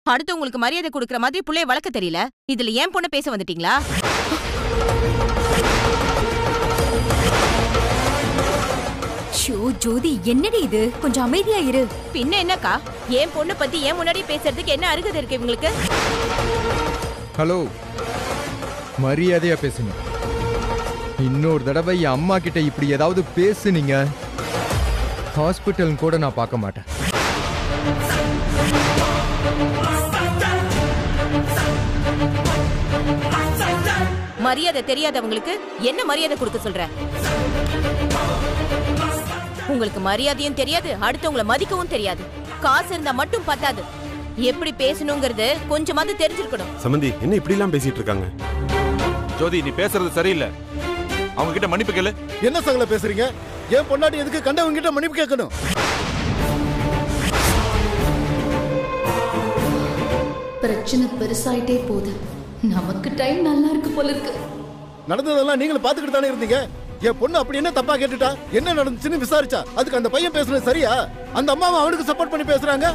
அடுத்து உங்களுக்கு மரியாதை கொடுக்கற மாதிரி புள்ளைய வளர்க்க தெரியல இதுல ஏன் பொண்ண பேச வந்துட்டீங்களா ஷோ ஜோதி என்னடி இது கொஞ்சம் அமைதியா இரு பின்ன என்னக்கா ஏன் பொண்ணு பத்தி ஏன் முன்னாடி பேசுறதுக்கு என்ன அருகதை இருக்கு இவங்களுக்கு ஹலோ மரியாதையா பேசுங்க இன்னொரு தடவை என் அம்மா கிட்ட இப்படி ஏதாவது பேசுனீங்க ஹாஸ்பிட்டல் கூட நான் பார்க்க மாட்டேன் மரியாதை தெரியாதவங்களுக்கு என்ன மரியாதை கொடுக்க சொல்ற உங்களுக்கு மரியாதையும் தெரியாது அடுத்தவங்கள மதிக்கவும் தெரியாது காசு இருந்தா மட்டும் பத்தாது எப்படி பேசணுங்கிறது கொஞ்சமாவது தெரிஞ்சிருக்கணும் சமந்தி என்ன இப்படி எல்லாம் பேசிட்டு இருக்காங்க ஜோதி நீ பேசுறது சரியில்லை அவங்க கிட்ட மன்னிப்பு கேளு என்ன சகல பேசுறீங்க என் பொண்டாட்டி எதுக்கு கண்டவங்க கிட்ட மன்னிப்பு கேட்கணும் பிரச்சனை பெருசாயிட்டே போகுது நமக்கு டைம் நல்லா இருக்கு போல இருக்கு நடந்ததெல்லாம் நீங்களும் பாத்துக்கிட்டு தானே இருந்தீங்க என் பொண்ணு அப்படி என்ன தப்பா கேட்டுட்டா என்ன நடந்துச்சுன்னு விசாரிச்சா அதுக்கு அந்த பையன் பேசுனது சரியா அந்த அம்மாவை அவனுக்கு சப்போர்ட் பண்ணி பேசுறாங்க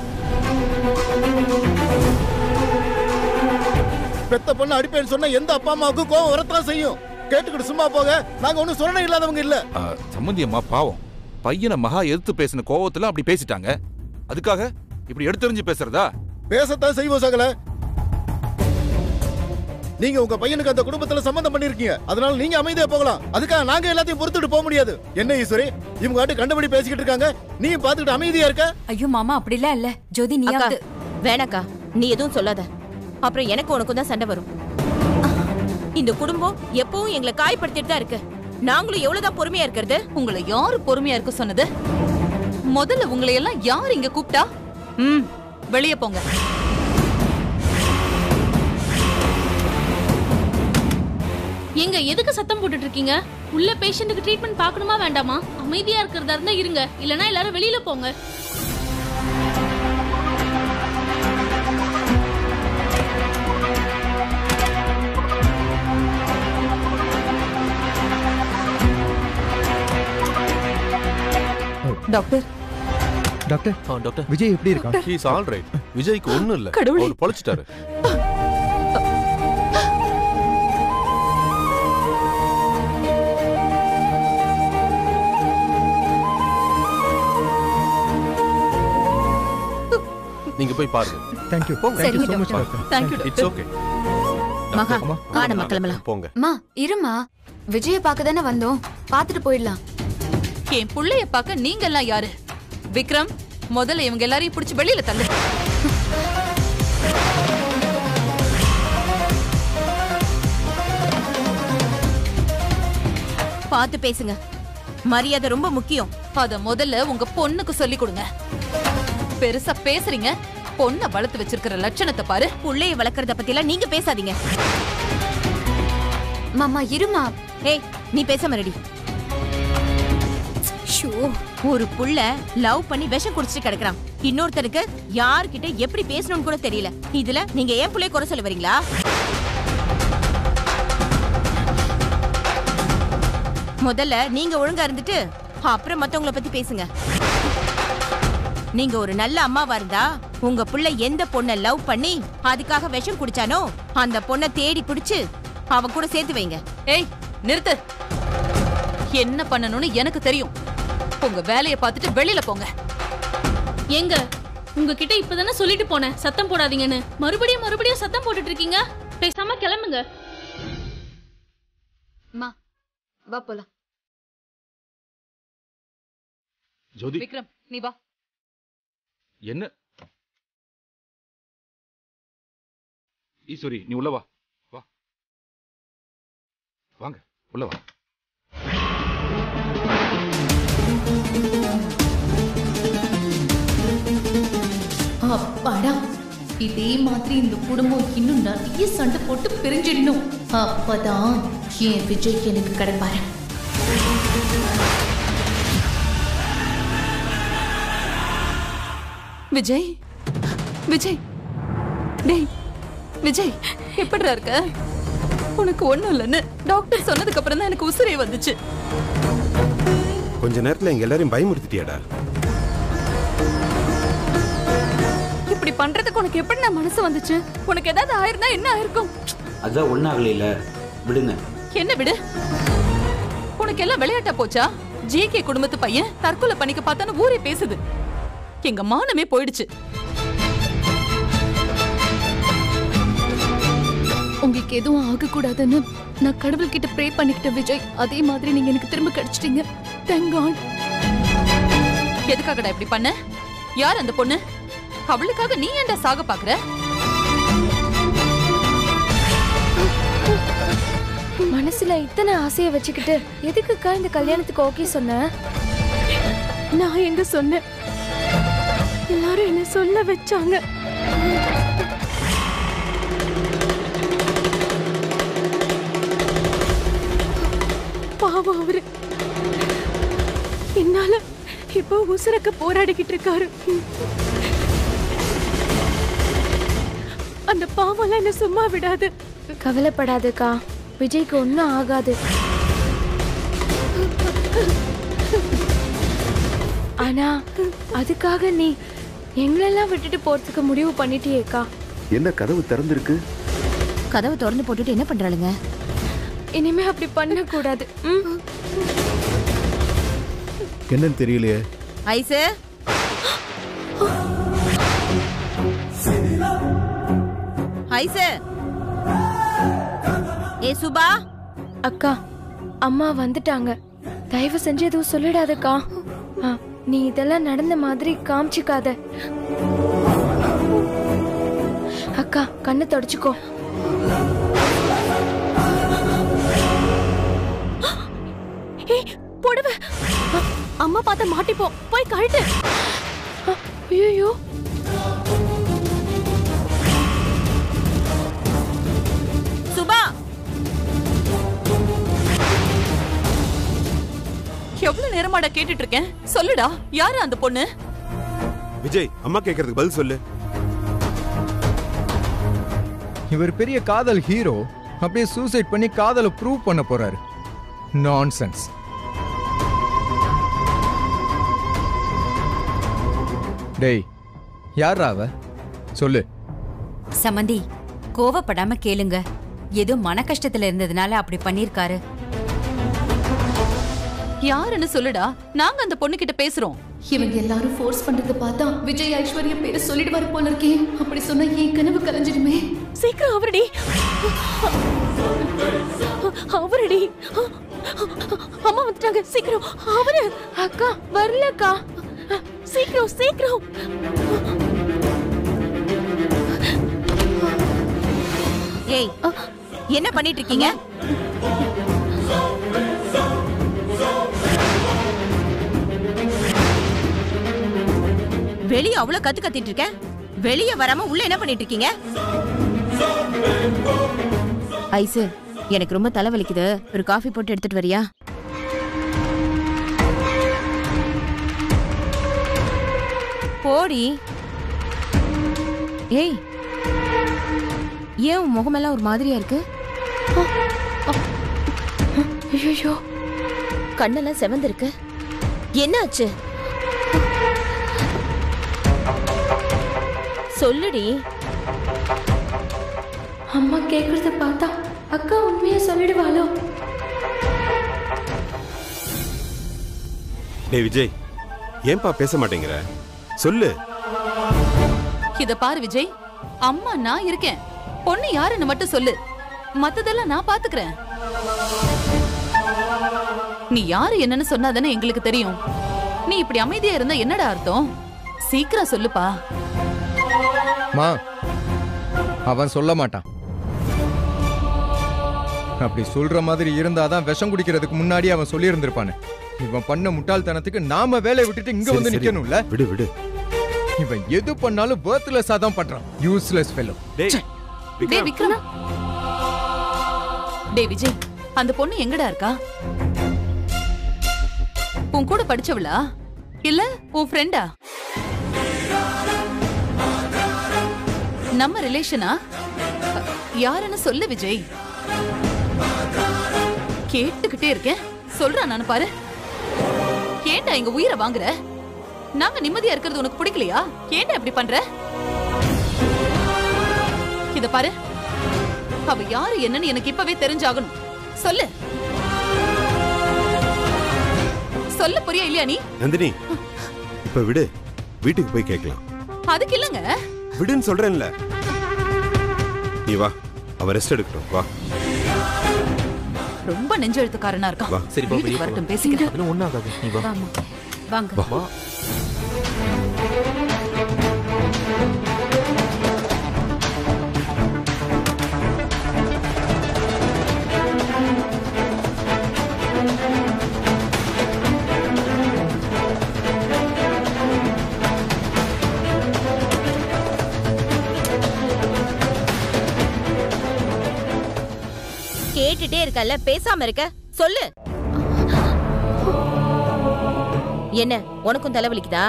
பெத்த பொண்ணு அடிப்பேன்னு சொன்னா எந்த அப்பா அம்மாவுக்கும் கோவம் வரத்தான் செய்யும் கேட்டுக்கிட்டு சும்மா போக நாங்க ஒண்ணும் சுரணை இல்லாதவங்க இல்ல ஆ, சம்மந்தி அம்மா பாவம் பையனை மகா எதிர்த்து பேசின கோவத்துல அப்படி பேசிட்டாங்க அதுக்காக இப்படி எடுத்தெறிஞ்சு பேசுறதா பேசத்தான் செய்வோம் சகல நீங்க உங்க பையனுக்கு அந்த குடும்பத்துல சம்பந்தம் பண்ணிருக்கீங்க அதனால நீங்க அமைதியா போகலாம் அதுக்காக நாங்க எல்லாத்தையும் பொறுத்துட்டு போக முடியாது என்ன ஈஸ்வரி இவங்க ஆட்டு கண்டபடி பேசிக்கிட்டு இருக்காங்க நீ பாத்துக்கிட்டு அமைதியா இருக்க ஐயோ மாமா அப்படிலாம் இல்ல ஜோதி அக்கா நீயாவது வேணாக்கா நீ எதுவும் சொல்லாத அப்புறம் எனக்கு உனக்கும் தான் சண்டை வரும் இந்த குடும்பம் எப்பவும் எங்களை காயப்படுத்திட்டு தான் இருக்கு நாங்களும் எவ்வளவுதான் பொறுமையா இருக்கிறது உங்களை யாரு பொறுமையா இருக்க சொன்னது முதல்ல உங்களை எல்லாம் யார் இங்க கூப்பிட்டா ம் வெளிய போங்க எங்க எதுக்கு சத்தம் போட்டுட்டு இருக்கீங்க உள்ள பேஷண்ட்டுக்கு ட்ரீட்மெண்ட் பார்க்கணுமா வேண்டாமா அமைதியா இருக்கிறதா இருந்தா இருங்க இல்லனா எல்லாரும் வெளியில போங்க டாக்டர் டாக்டர் டாக்டர் விஜய் எப்படி இருக்கான் ஹீஸ் ஆல் ரைட் விஜய்க்கு ஒண்ணும் இல்ல கடவுளே. அவர் பொழைச்சிட்டாரு நீங்க போய் பாருங்க தேங்க்யூ போங்க. தேங்க்யூ சரிங்க so much doctor. Doctor thank you it's okay மகா அம்மா. வா நம்ம கிளம்பலாம் போங்க அம்மா இருமா விஜய பார்க்க தானே வந்தோம் பார்த்துட்டு போயிடலாம் என் புள்ளைய பார்க்க நீங்க எல்லாம் யாரு விக்ரம் முதல்ல இவங்க எல்லாரையும் பிடிச்சு வெளியில தள்ளு பார்த்து பேசுங்க மரியாதை ரொம்ப முக்கியம் அத முதல்ல உங்க பொண்ணுக்கு சொல்லி கொடுங்க பெருசா பேசுறீங்க பொண்ணை வளர்த்து வச்சிருக்கிற லட்சணத்தை பாரு புள்ளைய வளர்க்கறத பத்தி எல்லாம் நீங்க பேசாதீங்க மாமா இருமா ஏய் நீ பேசாம ரெடி ஷோ ஒரு புள்ள லவ் பண்ணி விஷம் குடிச்சிட்டு கிடக்குறான் இன்னொருத்தருக்கு யார்கிட்ட எப்படி பேசணும்னு கூட தெரியல இதுல நீங்க ஏன் புள்ளைய குறை சொல்ல வரீங்களா முதல்ல நீங்க ஒழுங்கா இருந்துட்டு அப்புறம் மத்தவங்கள பத்தி பேசுங்க நீங்க ஒரு நல்ல அம்மாவா இருந்தா உங்க புள்ள எந்த பொண்ண லவ் பண்ணி அதுக்காக விஷம் குடிச்சானோ அந்த பொண்ணை தேடி பிடிச்சு அவ கூட சேர்த்து வைங்க ஏய் நிறுத்து என்ன பண்ணணும்னு எனக்கு தெரியும் உங்க வேலைய பார்த்துட்டு வெளியில போங்க எங்க உங்ககிட்ட இப்பதானே சொல்லிட்டு போனேன் சத்தம் போடாதீங்கன்னு மறுபடியும் மறுபடியும் சத்தம் போட்டுட்டு இருக்கீங்க பேசாம கிளம்புங்க அம்மா வா போலாம் ஜோதி விக்ரம் நீ வா என்ன ஈஸ்வரி நீ உள்ள வா வா வாங்க உள்ள வா அப்பாடா இதே மாதிரி இந்த குடும்பம் இன்னும் நிறைய சண்டை போட்டு பிரிஞ்சிடணும் அப்பதான் என் விஜய் எனக்கு கிடைப்பாரு விஜய் விஜய் டேய் விஜய் எப்படிடா இருக்க உனக்கு ஒண்ணும் இல்லைன்னு டாக்டர் சொன்னதுக்கு அப்புறம் தான் எனக்கு உசிரே வந்துச்சு கொஞ்ச நேரத்துல எங்க எல்லாரையும் பயமுறுத்திட்டியாடா இப்படி பண்றதுக்கு உனக்கு எப்படி நான் மனசு வந்துச்சு உனக்கு ஏதாவது ஆயிருந்தா என்ன ஆயிருக்கும் அதான் ஒன்றாகலையில விடுங்க என்ன விடு உனக்கு எல்லாம் விளையாட்டா போச்சா ஜேகே குடும்பத்து பையன் தற்கொலை பண்ணிக்க பார்த்தான்னு ஊரே பேசுது எங்க மானமே போயிடுச்சு உங்களுக்கு எதுவும் ஆகக்கூடாதுன்னு நான் கடவுள்கிட்ட ப்ரே பண்ணிக்கிட்டேன் விஜய் அதே மாதிரி நீங்க எனக்கு திரும்ப கிடைச்சிட்டீங்க தேங்க் காட் எதுக்காகடா இப்படி பண்ண யார் அந்த பொண்ணு அவளுக்காக நீ ஏன்டா சாக பாக்குற மனசுல இத்தனை ஆசையை வச்சுக்கிட்டு எதுக்குக்கா இந்த கல்யாணத்துக்கு ஓகே சொன்ன நான் எங்க சொன்னேன் எல்லாரும் என்ன சொல்ல வச்சாங்க பாவம் அவரு என்னால இப்போ உசுரக்க போராடிக்கிட்டு இருக்காரு அந்த பாவம்லாம் என்ன சும்மா விடாது கவலைப்படாதுக்கா விஜய்க்கு ஒன்றும் ஆகாது ஆனா அதுக்காக நீ எங்களெல்லாம் விட்டுட்டு போறதுக்கு முடிவு பண்ணிட்டியேக்கா என்ன கதவு திறந்திருக்கு கதவை திறந்து போட்டுட்டு என்ன பண்றாளுங்க இனிமே அப்படி பண்ண கூடாது என்னன்னு தெரியலையே ஐசு ஐசு ஏ சுபா அக்கா அம்மா வந்துட்டாங்க தயவு செஞ்சு எதுவும் சொல்லிடாதக்கா ஆ, நீ இதெல்லாம் நடந்த மாதிரி காமிச்சிக்காத அக்கா கண்ணை தொடச்சுக்கோ போடுவ அம்மா பார்த்த மாட்டிப்போம் போய் கழட்டு ஐயோ சுபா எவ்வளவு நேரமாடா கேட்டுட்டு இருக்கேன் சொல்லுடா யாரு அந்த பொண்ணு விஜய் அம்மா கேக்குறதுக்கு பதில் சொல்லு இவர் பெரிய காதல் ஹீரோ அப்படியே சூசைட் பண்ணி காதலை ப்ரூவ் பண்ண போறாரு நான்சென்ஸ் டேய் யாரா அவ சொல்லு சமந்தி கோவப்படாம கேளுங்க ஏதோ மன கஷ்டத்துல இருந்ததுனால அப்படி பண்ணிருக்காரு யாருன்னு சொல்லுடா நாங்க அந்த பொண்ணு கிட்ட பேசுறோம் இவங்க எல்லாரும் ஃபோர்ஸ் பண்றத பார்த்தா விஜய் ஐஸ்வர்யா பேரை சொல்லிடுவாரு போல இருக்கே அப்படி சொன்னா என் கனவு கலைஞ்சிடுமே சீக்கிரம் அவரடி அவரடி அம்மா வந்துட்டாங்க சீக்கிரம் அவரு அக்கா வரலக்கா சீக்கிரம் சீக்கிரம் ஏய் என்ன பண்ணிட்டு இருக்கீங்க வெளிய அவ்வளவு கத்து கத்திட்டு இருக்க வெளிய வராம உள்ள என்ன பண்ணிட்டு இருக்கீங்க ஐசு எனக்கு ரொம்ப தலைவலிக்குது ஒரு காஃபி போட்டு எடுத்துட்டு வரியா போடி ஏய் ஏன் உன் முகமெல்லாம் ஒரு மாதிரியா இருக்கு ஐயோ கண்ணெல்லாம் செவந்திருக்கு என்னாச்சு சொல்லுடி அம்மா கேக்குறத பார்த்தா அக்கா உண்மையா சொல்லிடுவாளோ டேய் விஜய் ஏன்பா பேச மாட்டேங்கிற சொல்லு இத பாரு விஜய் அம்மா நான் இருக்கேன் பொண்ணு யாருன்னு மட்டும் சொல்லு மத்ததெல்லாம் நான் பாத்துக்கிறேன் நீ யாரு என்னன்னு சொன்னாதானே எங்களுக்கு தெரியும் நீ இப்படி அமைதியா இருந்தா என்னடா அர்த்தம் சீக்கிரம் சொல்லுப்பா மா அவன் சொல்ல மாட்டான் அப்படி சொல்ற மாதிரி இருந்தாதான் விஷம் குடிக்கிறதுக்கு முன்னாடி அவன் சொல்லி இருந்திருப்பானே இவன் பண்ண முட்டாள்தனத்துக்கு நாம வேலையை விட்டுட்டு இங்க வந்து சரி, சரி. நிக்கணும்ல விடு விடு இவன் எது பண்ணாலும் வேர்த்லெஸ்ஸா தான் பண்றான் யூஸ்லெஸ் ஃபெலோ டேய் டேய் விக்ரம் டேய் விஜய் அந்த பொண்ணு எங்கடா இருக்கா உன் கூட படிச்சவளா இல்ல உன் ஃப்ரெண்டா நம்ம ரிலேஷனா யாருன்னு சொல்லு விஜய் கேட்டுக்கிட்டே இருக்கேன் சொல்றான் நான் பாரு ஏன்டா எங்க உயிரை வாங்குற நாங்க நிம்மதியா இருக்கிறது உனக்கு பிடிக்கலையா ஏன்டா இப்படி பண்ற இத பாரு அவ யாரு என்னன்னு எனக்கு இப்பவே தெரிஞ்சாகணும் சொல்லு சொல்ல புரியா இல்லையா நீ நந்தினி இப்ப விடு வீட்டுக்கு போய் கேட்கலாம் அதுக்கு இல்லங்க விடுன்னு சொல்றேன்ல நீ வா அவன் ரெஸ்ட் எடுக்கட்டும் வா ரொம்ப நெஞ்செழுத்துக்காரனா இருக்கான் வா. சரி, பா, வீட்டுக்கு வெளிய வரட்டும் போலாம். பேசிக்கிறேன் அதெல்லாம் ஒண்ணும் ஆகாது நீ வா வாமா வாங்க வா கேட்டுட்டே இருக்கல்ல பேசாம இருக்க சொல்லு என்ன உனக்கும் தலைவலிக்குதா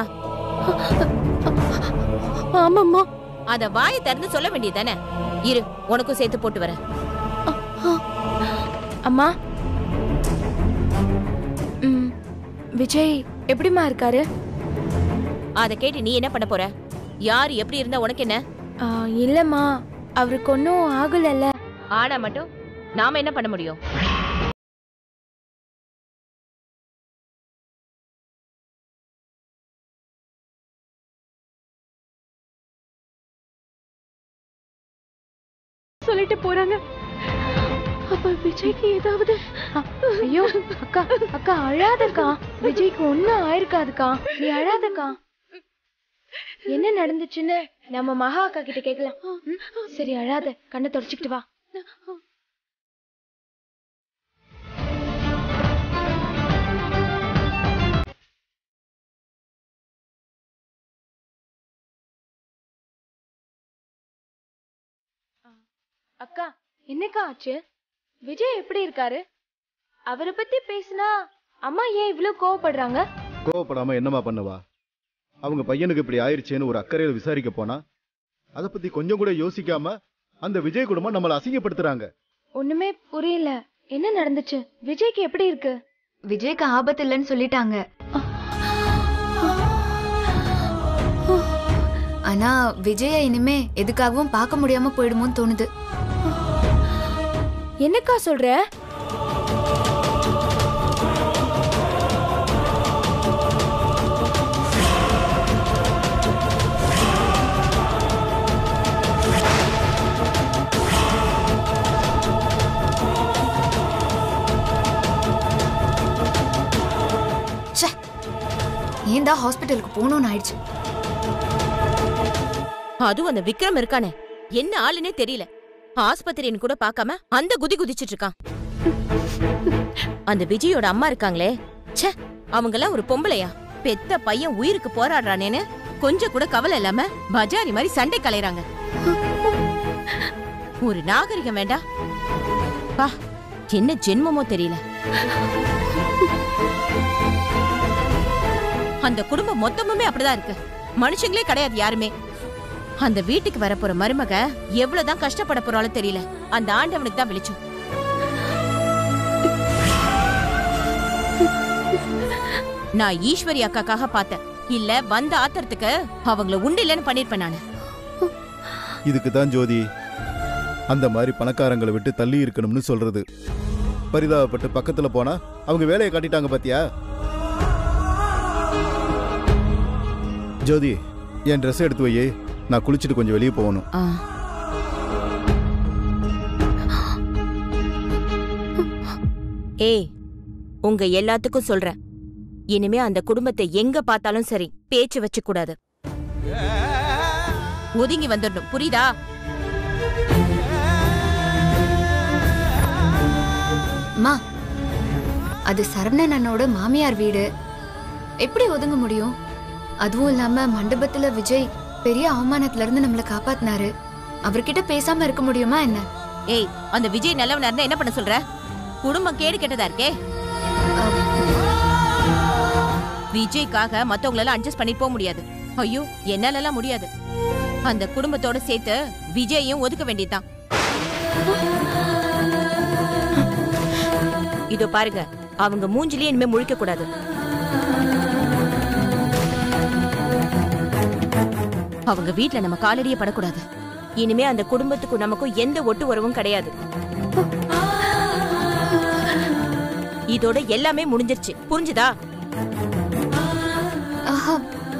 ஆமாம்மா அத வாயை திறந்து சொல்ல வேண்டியதானே இரு உனக்கும் சேர்த்து போட்டு வரேன் அம்மா ம், விஜய் எப்படிம்மா இருக்காரு அத கேட்டு நீ என்ன பண்ண போற யார் எப்படி இருந்தா உனக்கு என்ன ஆ, இல்லம்மா அவருக்கு ஒன்றும் ஆகலல்ல ஆனா மட்டும் நாம என்ன பண்ண முடியும் சொல்லிட்டு போறாங்க அப்ப விஜய்க்கு ஏதாவது ஐயோ அக்கா அக்கா அழாதக்கா விஜய்க்கு ஒன்னும் ஆயிருக்காதுக்கா நீ அழாதக்கா என்ன நடந்துச்சுன்னு நம்ம மகா அக்கா கிட்ட கேட்கலாம் ம்? சரி அழாத கண்ணை தொடச்சுக்கிட்டு வா அக்கா என்னக்கா ஆச்சு விஜய் எப்படி இருக்காரு அவரை பத்தி பேசினா அம்மா ஏன் இவ்ளோ கோவப்படுறாங்க கோவப்படாம என்னமா பண்ணுவா அவங்க பையனுக்கு இப்படி ஆயிருச்சேன்னு ஒரு அக்கறையில் விசாரிக்க போனா அதை பத்தி கொஞ்சம் கூட யோசிக்காம அந்த விஜய் குடும்பம் நம்மளை அசிங்கப்படுத்துறாங்க ஒண்ணுமே புரியல என்ன நடந்துச்சு விஜய்க்கு எப்படி இருக்கு விஜய்க்கு ஆபத்து இல்லைன்னு சொல்லிட்டாங்க ஆனா விஜய இனிமே எதுக்காகவும் பார்க்க முடியாம போயிடுமோன்னு தோணுது என்னக்கா சொல்ற ஏன்டா ஹாஸ்பிட்டலுக்கு போகணும்னு ஆயிடுச்சு அதுவும் அந்த விக்ரம் இருக்கானே என்ன ஆளுன்னே தெரியல ஆஸ்பத்திரின்னு கூட பார்க்காம அந்த குதி குதிச்சிட்டு இருக்கான் அந்த விஜயோட அம்மா இருக்காங்களே ச்சே அவங்கெல்லாம் ஒரு பொம்பளையா பெத்த பையன் உயிருக்கு போராடுறானேன்னு கொஞ்சம் கூட கவலை இல்லாம பஜாரி மாதிரி சண்டை கலையறாங்க ஒரு நாகரிகம் வேண்டா பா என்ன ஜென்மமோ தெரியல அந்த குடும்பம் மொத்தமுமே அப்படிதான் இருக்கு மனுஷங்களே கிடையாது யாருமே அந்த வீட்டுக்கு வரப்போற மருமக எவ்வளவுதான் கஷ்டப்பட போறாலும் தெரியல அந்த ஆண்டவனுக்கு தான் வெளிச்சம் நான் ஈஸ்வரி அக்காக்காக பார்த்தேன் இல்ல வந்த ஆத்திரத்துக்கு அவங்கள உண்டு இல்லைன்னு பண்ணிருப்பேன் நானு இதுக்கு தான் ஜோதி அந்த மாதிரி பணக்காரங்களை விட்டு தள்ளி இருக்கணும்னு சொல்றது பரிதாபப்பட்டு பக்கத்துல போனா அவங்க வேலையை காட்டிட்டாங்க பாத்தியா ஜோதி என் ட்ரெஸ் எடுத்து வையே நான் குளிச்சுட்டு கொஞ்சம் வெளியே போகணும் ஆ. ஏய் உங்க எல்லாத்துக்கும் சொல்றேன் இனிமே அந்த குடும்பத்தை எங்க பார்த்தாலும் சரி பேச்சு வச்சு கூடாது ஒதுங்கி வந்துடணும் புரியுதா அம்மா அது சரவணன் அண்ணோட மாமியார் வீடு எப்படி ஒதுங்க முடியும் அதுவும் இல்லாம மண்டபத்துல விஜய் பெரிய அவமானத்துல இருந்து நம்மள காப்பாத்தினாரு அவர்கிட்ட பேசாம இருக்க முடியுமா என்ன ஏய் அந்த விஜய் நல்லவனா இருந்தா என்ன பண்ண சொல்ற குடும்பம் கேடு கெட்டதா இருக்கே விஜய்க்காக மத்தவங்களெல்லாம் அட்ஜஸ்ட் பண்ணிட்டு போக முடியாது ஐயோ என்னால எல்லாம் முடியாது அந்த குடும்பத்தோட சேர்த்து விஜயையும் ஒதுக்க வேண்டியதுதான் இதோ பாருங்க அவங்க மூஞ்சிலேயே இனிமே முழிக்க கூடாது அவங்க வீட்ல நம்ம காலடியே படக்கூடாது இனிமே அந்த குடும்பத்துக்கும் நமக்கும் எந்த ஒட்டு உறவும் கிடையாது இதோட எல்லாமே முடிஞ்சிருச்சு புரிஞ்சுதா ஆஹா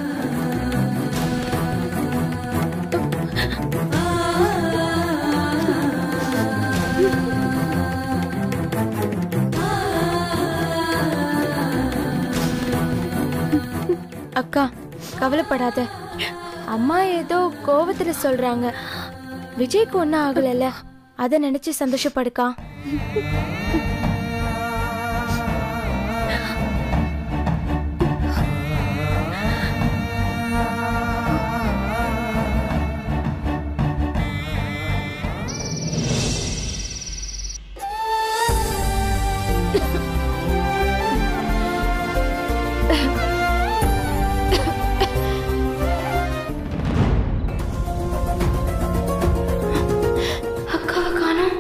அக்கா கவலைப்படாத அம்மா ஏதோ கோவத்துல சொல்றாங்க விஜய்க்கு ஒன்றும் ஆகலைல்ல அதை நினைச்சு சந்தோஷப்படுக்கா அக்காவை காணோம்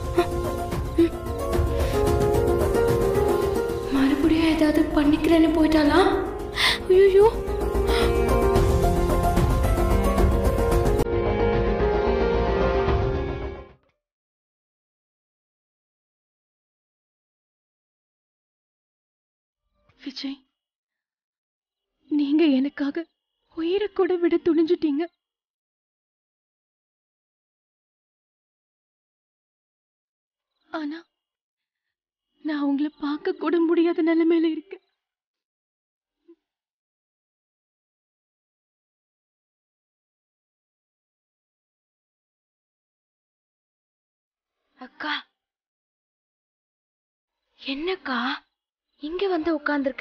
மறுபடியும் ஏதாவது பண்ணிக்கிறேன்னு போயிட்டாளா ஐயோ விஜய் நீங்க எனக்காக உயிரை கூட விட துணிஞ்சிட்டீங்க ஆனா நான் உங்களை பார்க்க கூட முடியாத நிலைமையில இருக்கேன் அக்கா என்னக்கா இங்க வந்து உட்கார்ந்திருக்க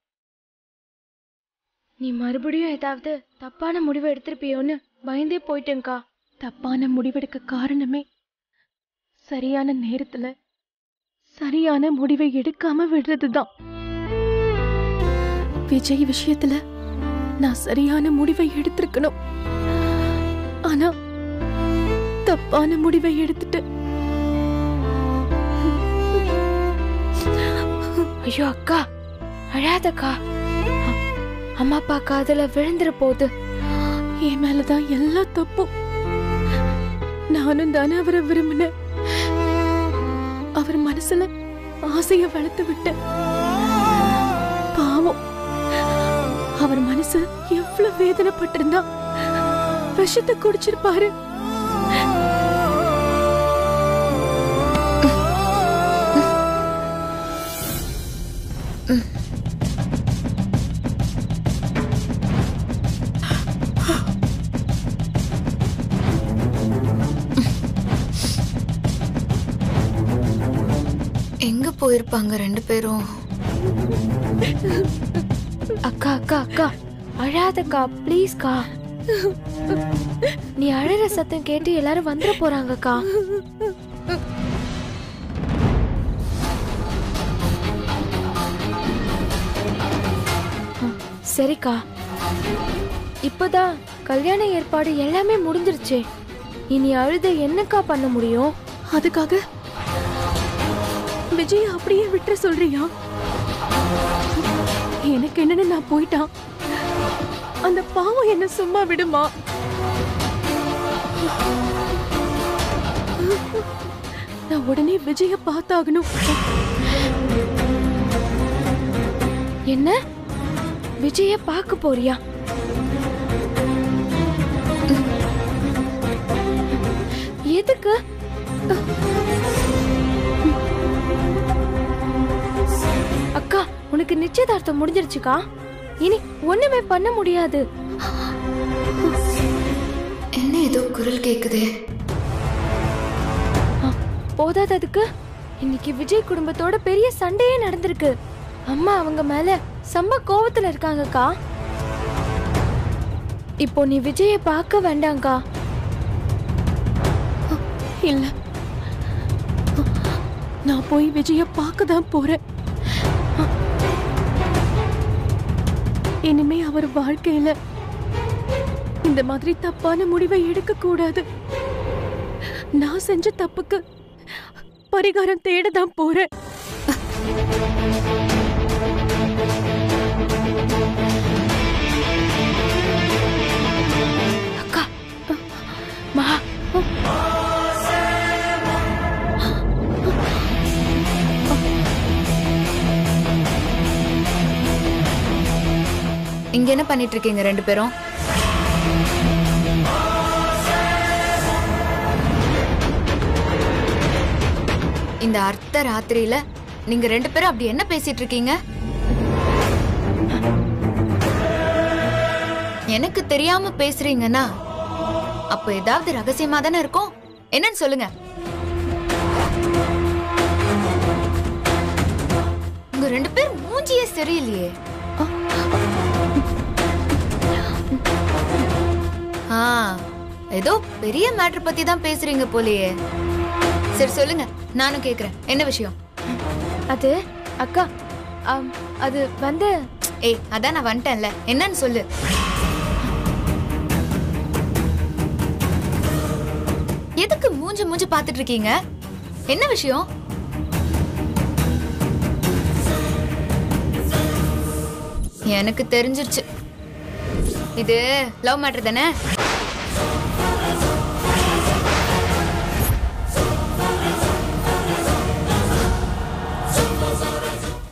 நீ மறுபடியும் ஏதாவது தப்பான முடிவை எடுத்திருப்பியோன்னு பயந்தே போயிட்டேன்க்கா தப்பான முடிவெடுக்க காரணமே சரியான நேரத்துல சரியான முடிவை எடுக்காம விடுறதுதான் விஜய் விஷயத்துல நான் சரியான முடிவை எடுத்திருக்கணும் ஆனா தப்பான முடிவை எடுத்துட்டேன் ஐயோ அக்கா அழாதக்கா அ- அம்மா அப்பா காதுல விழுந்துற போகுது என் மேலதான் எல்லா தப்பும் நானும் தானே அவரை விரும்பினேன் அவர் மனசுல ஆசைய வளர்த்து விட்டேன் பாவம் அவர் மனசு எவ்வளவு வேதனைப்பட்டிருந்தா விஷத்தை குடிச்சிருப்பாரு எங்க போயிருப்பாங்க ரெண்டு பேரும் அக்கா அக்கா அக்கா அழாதக்கா ப்ளீஸ்க்கா நீ அழற சத்தம் கேட்டு எல்லாரும் வந்துட போறாங்கக்கா ம், சரிக்கா இப்பதான் கல்யாண ஏற்பாடு எல்லாமே முடிஞ்சிருச்சே இனி அழுத என்னக்கா பண்ண முடியும் அதுக்காக விஜய் அப்படியே விட்டுற சொல்றியா எனக்கு என்னன்னு நான் போயிட்டான் அந்த பாவம் என்ன சும்மா விடுமா நான் உடனே விஜய பார்த்தாகணும் என்ன விஜய பார்க்க போறியா எதுக்கு அக்கா உனக்கு நிச்சயதார்த்தம் முடிஞ்சிருச்சுக்கா இனி ஒண்ணுமே பண்ண முடியாது என்ன ஏதோ குரல் கேக்குதே போதாததுக்கு இன்னைக்கு விஜய் குடும்பத்தோட பெரிய சண்டையே நடந்திருக்கு அம்மா அவங்க மேல செம்ம கோவத்துல இருக்காங்கக்கா இப்போ நீ விஜய பார்க்க வேண்டாம்க்கா இல்ல நான் போய் விஜய பார்க்க தான் போறேன் இனிமே அவர் வாழ்க்கையில இந்த மாதிரி தப்பான முடிவை எடுக்க கூடாது நான் செஞ்ச தப்புக்கு பரிகாரம் தேட தான் போறேன் அக்கா மகா இங்க என்ன பண்ணிட்டு இருக்கீங்க ரெண்டு பேரும் இந்த அர்த்த ராத்திரியில நீங்க ரெண்டு பேரும் அப்படி என்ன பேசிட்டு இருக்கீங்க எனக்கு தெரியாம பேசுறீங்கன்னா அப்ப ஏதாவது ரகசியமா தானே இருக்கும் என்னன்னு சொல்லுங்க உங்க ரெண்டு பேர் மூஞ்சியே சரியில்லையே ஆ ஏதோ பெரிய மேட்டர் பத்தி தான் பேசுறீங்க போலயே சரி சொல்லுங்க நானும் கேக்குறேன் என்ன விஷயம் அது அக்கா ஆம், அது வந்து ஏய் அதான் நான் வந்துட்டேன்ல என்னன்னு சொல்லு எதுக்கு மூஞ்சி மூஞ்சி பார்த்துட்டு இருக்கீங்க என்ன விஷயம் எனக்கு தெரிஞ்சிருச்சு இது லவ் மேட்டர் தானே